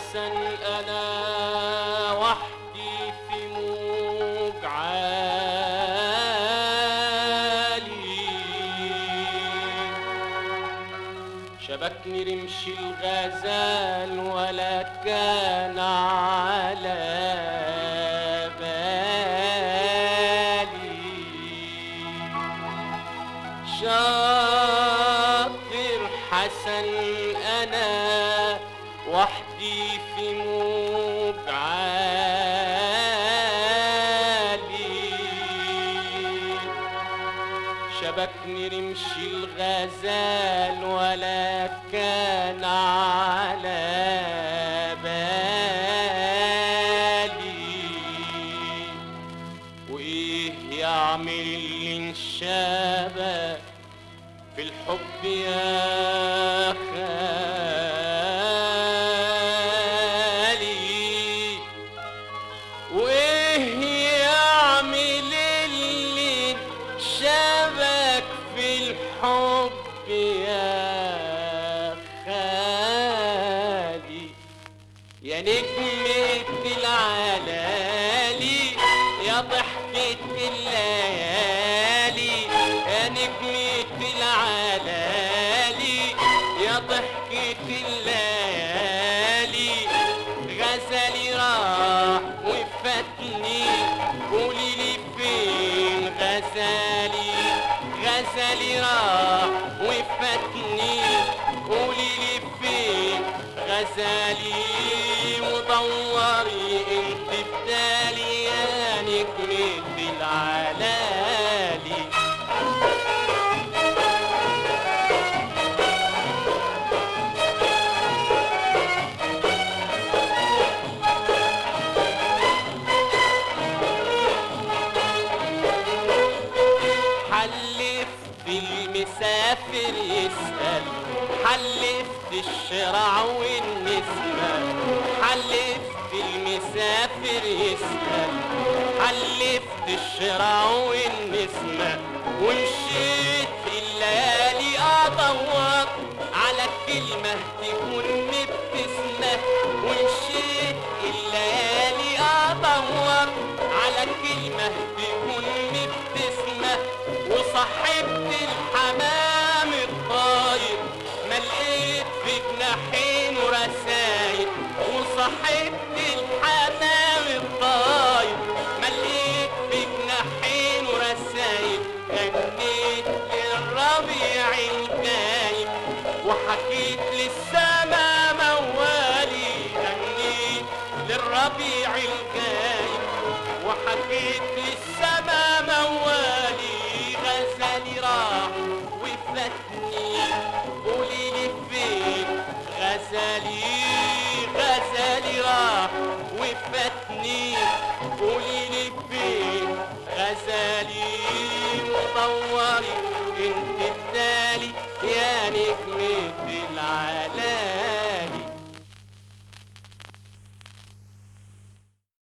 حسن أنا وحدي في موج عالي شبكني رمش الغزال ولا كان على بالي شاطر حسن انا وحدي في موج عالي شبكني رمش الغزال ولا كان على بالي وايه يعمل اللي انشابك في الحب يا خالي وايه يعمل اللي شبك في الحب يا خالي يا نجمة العلالي يا ضحكة الليالي يا نجمة العلالي يا ضحكة الليالي غزلي راح وفاتني قولي لي فين غزالي غزلي راح وفاتني قولي لي فين غزالي ودوري انت بدالي يا نجمة العلالي حلفت المسافر يسأل حلفت الشرع والنسمة حلفت المسافر يسأل حلفت الشرع والنسمة ومشيت في الليالي أدور على كلمة تكون مبتسمة ومشيت الليالي أدور على كلمة تكون مبتسمة وصحبت الحمام الطاير ما لقيت في جناحين ورسايل وصحبت الحمام الطاير ما لقيت في جناحين ورسايل غنيت للربيع الجاي وحكيت للسما موالي غنيت للربيع الجاي وحكيت للسما موالي غزالي راح وفاتني قولي لي فين غزالي غزالي راح وفاتني قولي لي فين غزالي ودوري انت